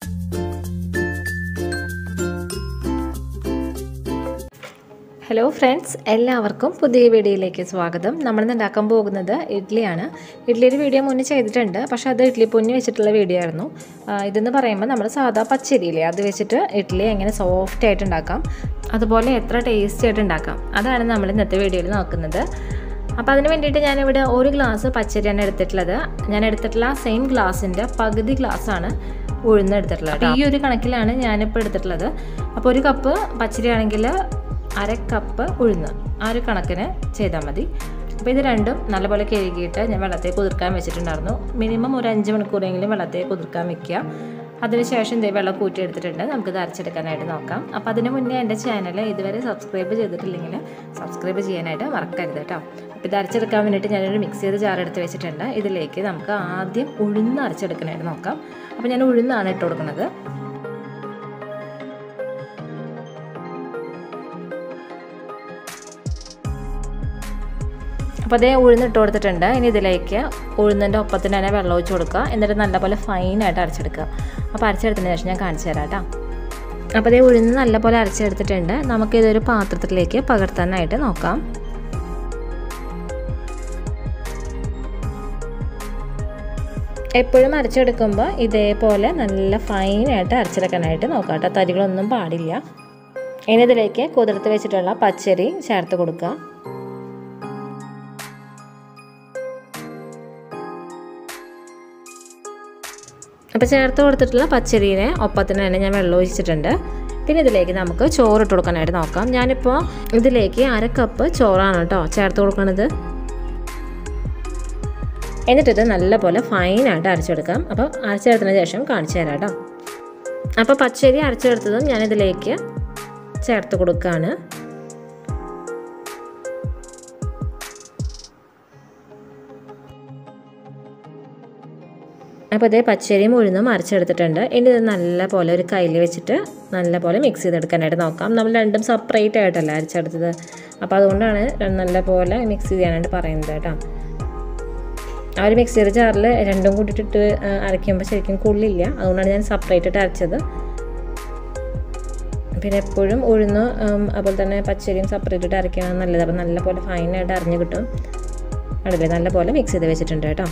hello friends എല്ലാവർക്കും പുതിയ വീഡിയോയിലേക്ക് സ്വാഗതം നമ്മളിന്ന് ഉണ്ടാക്കാൻ പോകുന്നത് ഇഡ്ഡലിയാണ് ഇഡ്ഡലിയുടെ വീഡിയോ മുന്നേ ചെയ്തിട്ടുണ്ട് പക്ഷേ അത് ഇഡ്ഡലി പൊന്നി വെച്ചിട്ടുള്ള വീഡിയോ ആയിരുന്നു ആ, ഇതെന്ന് പറയുമ്പോൾ നമ്മൾ സാധാ പച്ചരിയില്ലേ അത് വെച്ചിട്ട് ഇഡ്ഡലി എങ്ങനെ സോഫ്റ്റ് ആയിട്ട് ഉണ്ടാക്കാം അതുപോലെ എത്ര ടേസ്റ്റി ആയിട്ട് ഉണ്ടാക്കാം അതാണ് നമ്മൾ ഇന്നത്തെ വീഡിയോയിൽ നോക്കുന്നത് അപ്പോൾ അതിന് വേണ്ടിയിട്ട് ഞാനിവിടെ ഒരു ഗ്ലാസ് പച്ചരിയാണ് എടുത്തിട്ടുള്ളത് ഞാൻ എടുത്തിട്ടുള്ള സെയിം ഗ്ലാസിൻ്റെ പകുതി ഗ്ലാസ്സാണ് ഉഴുന്ന് എടുത്തിട്ടുള്ളത് അപ്പോൾ ഈ ഒരു കണക്കിലാണ് ഞാനിപ്പോൾ എടുത്തിട്ടുള്ളത് അപ്പോൾ ഒരു കപ്പ് പച്ചരി ആണെങ്കിൽ അര കപ്പ് ഉഴുന്ന് ആ ഒരു കണക്കിന് ചെയ്താൽ മതി അപ്പോൾ ഇത് രണ്ടും നല്ലപോലെ കഴുകിയിട്ട് ഞാൻ വെള്ളത്തെ കുതിർക്കാൻ വെച്ചിട്ടുണ്ടായിരുന്നു മിനിമം ഒരു അഞ്ച് മണിക്കൂറെങ്കിലും വെള്ളത്തെ കുതിർക്കാൻ വെക്കുക അതിനുശേഷം ഇതേ വെള്ളം കൂട്ടി എടുത്തിട്ടുണ്ട് നമുക്കിത് അരച്ചെടുക്കാനായിട്ട് നോക്കാം അപ്പോൾ അതിന് മുന്നേ എൻ്റെ ചാനൽ ഇതുവരെ സബ്സ്ക്രൈബ് ചെയ്തിട്ടില്ലെങ്കിൽ സബ്സ്ക്രൈബ് ചെയ്യാനായിട്ട് മറക്കരുത് കേട്ടോ അപ്പോൾ ഇത് അരച്ചെടുക്കാൻ വേണ്ടിയിട്ട് ഞാനൊരു മിക്സ് ചെയ്ത് ജാർ എടുത്ത് വെച്ചിട്ടുണ്ട് ഇതിലേക്ക് നമുക്ക് ആദ്യം ഉഴുന്ന് അരച്ചെടുക്കാനായിട്ട് നോക്കാം അപ്പോൾ ഞാൻ ഉഴുന്നാണ് ഇട്ട് കൊടുക്കുന്നത് അപ്പോൾ അതേ ഉഴുന്നിട്ട് കൊടുത്തിട്ടുണ്ട് ഇനി ഇതിലേക്ക് ഉഴുന്നിൻ്റെ ഒപ്പത്തിന് തന്നെ വെള്ളം ഒഴിച്ച് കൊടുക്കുക എന്നിട്ട് നല്ലപോലെ ഫൈനായിട്ട് അരച്ചെടുക്കുക അപ്പോൾ അരച്ചെടുത്തതിന് ശേഷം ഞാൻ കാണിച്ചു തരാം കേട്ടോ അപ്പോൾ അതേ ഉഴുന്ന് നല്ലപോലെ അരച്ചെടുത്തിട്ടുണ്ട് നമുക്കിതൊരു പാത്രത്തിലേക്ക് പകർത്താനായിട്ട് നോക്കാം എപ്പോഴും അരച്ചെടുക്കുമ്പോൾ ഇതേപോലെ നല്ല ഫൈനായിട്ട് അരച്ചെടുക്കാനായിട്ട് നോക്കാം കേട്ടോ തരികളൊന്നും പാടില്ല ഇനി ഇതിലേക്ക് കുതിർത്ത് വെച്ചിട്ടുള്ള പച്ചരി ചേർത്ത് കൊടുക്കുക അപ്പോൾ ചേർത്ത് കൊടുത്തിട്ടുള്ള പച്ചരീനെ ഒപ്പത്തിന് തന്നെ ഞാൻ വെള്ളം ഒഴിച്ചിട്ടുണ്ട് പിന്നെ ഇതിലേക്ക് നമുക്ക് ചോറ് ഇട്ട് കൊടുക്കാനായിട്ട് നോക്കാം ഞാനിപ്പോൾ ഇതിലേക്ക് അര കപ്പ് ചോറാണ് കേട്ടോ ചേർത്ത് കൊടുക്കുന്നത് എന്നിട്ടിത് നല്ലപോലെ ഫൈനായിട്ട് അരച്ചെടുക്കാം അപ്പോൾ അരച്ചെടുത്തതിന് ശേഷം കാണിച്ചു തരാം കേട്ടോ അപ്പോൾ പച്ചരി അരച്ചെടുത്തതും ഞാനിതിലേക്ക് ചേർത്ത് കൊടുക്കുകയാണ് അപ്പോൾ ഇതേ പച്ചരിയും ഉഴുന്നും അരച്ചെടുത്തിട്ടുണ്ട് ഇനി ഇത് നല്ല പോലെ ഒരു കയ്യിൽ വെച്ചിട്ട് നല്ല പോലെ മിക്സ് ചെയ്തെടുക്കാനായിട്ട് നോക്കാം നമ്മൾ രണ്ടും സെപ്പറേറ്റ് ആയിട്ടല്ല അരച്ചെടുത്തത് അപ്പോൾ അതുകൊണ്ടാണ് നല്ല പോലെ മിക്സ് ചെയ്യാനായിട്ട് പറയുന്നത് കേട്ടോ ആ ഒരു മിക്സിയുടെ ജാറിൽ രണ്ടും കൂട്ടിയിട്ടിട്ട് അരയ്ക്കുമ്പോൾ ശരിക്കും കൊള്ളില്ല അതുകൊണ്ടാണ് ഞാൻ സെപ്പറേറ്റ് ആയിട്ട് അരച്ചത് പിന്നെ എപ്പോഴും ഉഴുന്ന് അതുപോലെ തന്നെ പച്ചരിയും സെപ്പറേറ്റ് ആയിട്ട് അരയ്ക്കണം നല്ലത് അപ്പോൾ നല്ല പോലെ ഫൈനായിട്ട് അരിഞ്ഞ് കിട്ടും അടില്ലേ നല്ല പോലെ മിക്സ് ചെയ്ത് വെച്ചിട്ടുണ്ട് കേട്ടോ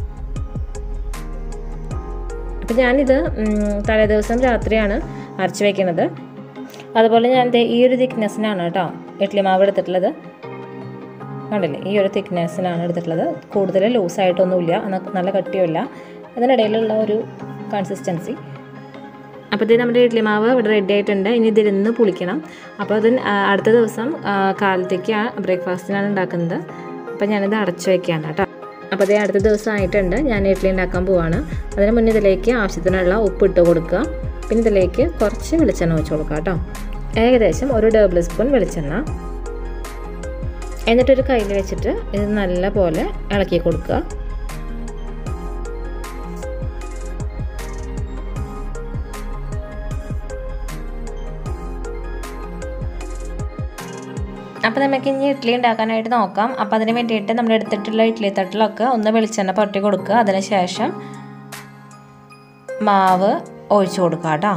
അപ്പം ഞാനിത് തലേ ദിവസം രാത്രിയാണ് അരച്ച് വയ്ക്കുന്നത് അതുപോലെ ഞാൻ ഈ ഒരു തിക്നെസ്സിനാണ് കേട്ടോ ഇഡ്ലി മാവ് എടുത്തിട്ടുള്ളത് കണ്ടില്ലേ ഈ ഒരു തിക്നെസ്സിനാണ് എടുത്തിട്ടുള്ളത് കൂടുതൽ ലൂസായിട്ടൊന്നുമില്ല നല്ല കട്ടിയുമില്ല അതിനിടയിലുള്ള ഒരു കൺസിസ്റ്റൻസി അപ്പോൾ ഇത് നമ്മുടെ ഇഡ്ലി മാവ് ഇവിടെ റെഡി ആയിട്ടുണ്ട് ഇനി ഇതിരുന്ന് പുളിക്കണം അപ്പോൾ അത് അടുത്ത ദിവസം കാലത്തേക്ക് ബ്രേക്ക്ഫാസ്റ്റിനാണ് ഉണ്ടാക്കുന്നത് അപ്പോൾ ഞാനിത് അടച്ചു വയ്ക്കുകയാണ് കേട്ടോ അപ്പോൾ അതേ അടുത്ത ദിവസം ആയിട്ടുണ്ട് ഞാൻ ഇഡ്ഡലി ഉണ്ടാക്കാൻ പോവാണ് അതിന് മുന്നേ ഇതിലേക്ക് ആവശ്യത്തിനുള്ള ഉപ്പ് ഇട്ട് കൊടുക്കുക പിന്നെ ഇതിലേക്ക് കുറച്ച് വെളിച്ചെണ്ണ ഒഴിച്ച് കൊടുക്കുക കേട്ടോ ഏകദേശം ഒരു ടേബിൾ സ്പൂൺ വെളിച്ചെണ്ണ എന്നിട്ടൊരു കയ്യിൽ വെച്ചിട്ട് ഇത് നല്ല പോലെ ഇളക്കി കൊടുക്കുക അപ്പോൾ നമുക്ക് ഇനി ഇഡ്ഡലി ഉണ്ടാക്കാനായിട്ട് നോക്കാം അപ്പോൾ അതിന് വേണ്ടിയിട്ട് നമ്മൾ എടുത്തിട്ടുള്ള ഇഡ്ഡലി തട്ടിലൊക്കെ ഒന്ന് വെളിച്ചെണ്ണ പുരട്ടി കൊടുക്കുക അതിന് ശേഷം മാവ് ഒഴിച്ചു കൊടുക്കുക കേട്ടോ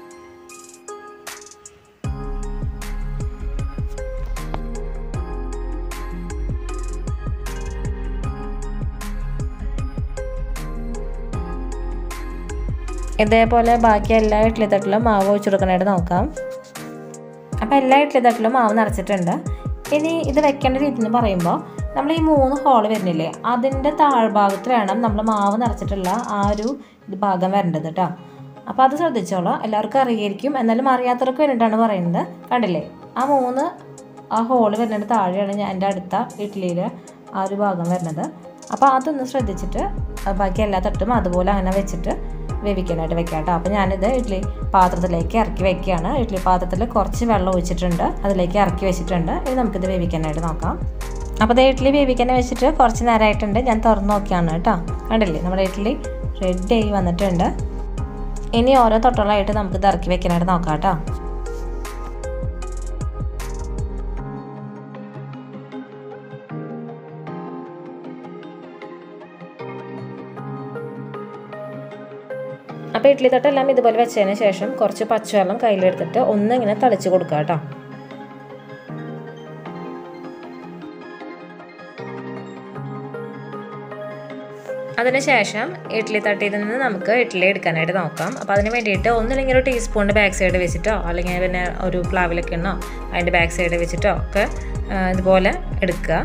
ഇതേപോലെ ബാക്കി എല്ലാ ഇഡ്ഡലി തട്ടിലും മാവ് ഒഴിച്ചു കൊടുക്കാനായിട്ട് നോക്കാം അപ്പോൾ എല്ലാ ഇഡ്ഡലി തട്ടിലും മാവ് നിറച്ചിട്ടുണ്ട് ഇനി ഇത് വെക്കേണ്ട രീതി എന്ന് പറയുമ്പോൾ നമ്മൾ ഈ മൂന്ന് ഹോള് വരുന്നില്ലേ അതിൻ്റെ താഴ്ഭാഗത്ത് വേണം നമ്മൾ മാവ് നിറച്ചിട്ടുള്ള ആ ഒരു ഇത് ഭാഗം വരേണ്ടത് കേട്ടോ അപ്പോൾ അത് ശ്രദ്ധിച്ചോളൂ എല്ലാവർക്കും അറിയായിരിക്കും എന്നാലും അറിയാത്തവർക്ക് വേണ്ടിയിട്ടാണ് പറയുന്നത് കണ്ടില്ലേ ആ മൂന്ന് ആ ഹോള് വരുന്നതിൻ്റെ താഴെയാണ് ഞാൻ എൻ്റെ അടുത്ത ഇഡ്ഡലിയിലെ ആ ഒരു ഭാഗം വരുന്നത് അപ്പോൾ അതൊന്ന് ശ്രദ്ധിച്ചിട്ട് ബാക്കി എല്ലാ തട്ടും അതുപോലെ അങ്ങനെ വെച്ചിട്ട് വേവിക്കാനായിട്ട് വെക്കാം കേട്ടോ അപ്പോൾ ഞാനിത് ഇഡ്ഡലി പാത്രത്തിലേക്ക് ഇറക്കി വെക്കുകയാണ് ഇഡ്ഡലി പാത്രത്തിൽ കുറച്ച് വെള്ളം ഒഴിച്ചിട്ടുണ്ട് അതിലേക്ക് ഇറക്കി വെച്ചിട്ടുണ്ട് ഇനി നമുക്കിത് വേവിക്കാനായിട്ട് നോക്കാം അപ്പോൾ ഇത് ഇഡ്ഡലി വേവിക്കാൻ വെച്ചിട്ട് കുറച്ച് നേരമായിട്ടുണ്ട് ഞാൻ തുറന്ന് നോക്കിയാണ് കേട്ടോ കണ്ടില്ലേ നമ്മുടെ ഇഡ്ഡലി റെഡി ആയി വന്നിട്ടുണ്ട് ഇനി ഓരോ തൊട്ടുകളായിട്ട് നമുക്കിത് ഇറക്കി വെക്കാനായിട്ട് നോക്കാം കേട്ടോ അപ്പോൾ അപ്പോൾ ഇഡ്ഡലി തട്ടെല്ലാം ഇതുപോലെ വെച്ചതിന് ശേഷം കുറച്ച് പച്ചവെള്ളം കയ്യിലെടുത്തിട്ട് ഒന്ന് ഇങ്ങനെ തളിച്ച് കൊടുക്കുക കേട്ടോ അതിനുശേഷം ഇഡ്ഡലി തട്ടിയിൽ നിന്ന് നമുക്ക് ഇഡ്ഡലി എടുക്കാനായിട്ട് നോക്കാം അപ്പോൾ അതിന് വേണ്ടിയിട്ട് ഒന്നില്ലെങ്കിൽ ഒരു ടീസ്പൂണിൻ്റെ ബാക്ക് സൈഡ് വെച്ചിട്ടോ അല്ലെങ്കിൽ പിന്നെ ഒരു പ്ലാവിലൊക്കെ എണ്ണോ അതിൻ്റെ ബാക്ക് സൈഡ് വെച്ചിട്ടോ ഒക്കെ ഇതുപോലെ എടുക്കുക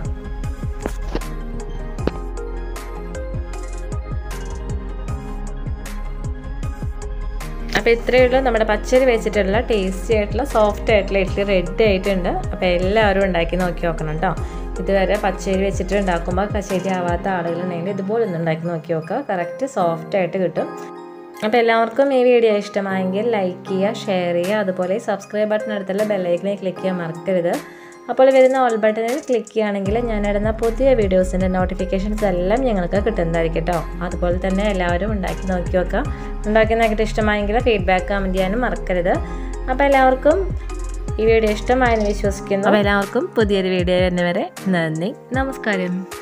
അപ്പോൾ ഇത്രയേ ഉള്ളൂ നമ്മുടെ പച്ചരി വെച്ചിട്ടുള്ള ടേസ്റ്റി ആയിട്ടുള്ള സോഫ്റ്റ് ആയിട്ടുള്ള ഇഡ്ഡലി റെഡി ആയിട്ടുണ്ട് അപ്പോൾ എല്ലാവരും ഉണ്ടാക്കി നോക്കി നോക്കണം കേട്ടോ ഇതുവരെ പച്ചരി വെച്ചിട്ട് ഉണ്ടാക്കുമ്പോൾ ശരിയാവാത്ത ആളുകളുണ്ടെങ്കിൽ ഇതുപോലെ ഒന്ന് ഉണ്ടാക്കി നോക്കി നോക്കുക കറക്റ്റ് സോഫ്റ്റ് ആയിട്ട് കിട്ടും അപ്പോൾ എല്ലാവർക്കും ഈ വീഡിയോ ഇഷ്ടമായെങ്കിൽ ലൈക്ക് ചെയ്യുക ഷെയർ ചെയ്യുക അതുപോലെ സബ്സ്ക്രൈബ് ബട്ടൺ അടുത്തുള്ള ബെല്ലൈക്കനെ ക്ലിക്ക് ചെയ്യാൻ മറക്കരുത് അപ്പോൾ വരുന്ന ഓൾ ബട്ടണിൽ ക്ലിക്ക് ചെയ്യുകയാണെങ്കിൽ ഞാൻ ഇടുന്ന പുതിയ വീഡിയോസിൻ്റെ നോട്ടിഫിക്കേഷൻസ് എല്ലാം ഞങ്ങൾക്ക് കിട്ടുന്നതായിരിക്കും കേട്ടോ അതുപോലെ തന്നെ എല്ലാവരും ഉണ്ടാക്കി നോക്കി നോക്കുക ഉണ്ടാക്കി നോക്കിയിട്ട് ഇഷ്ടമായെങ്കിൽ ഫീഡ്ബാക്ക് കമൻറ്റ് ചെയ്യാനും മറക്കരുത് അപ്പോൾ എല്ലാവർക്കും ഈ വീഡിയോ ഇഷ്ടമായെന്ന് വിശ്വസിക്കുന്നു അപ്പോൾ എല്ലാവർക്കും പുതിയൊരു വീഡിയോ വരുന്നവരെ നന്ദി നമസ്കാരം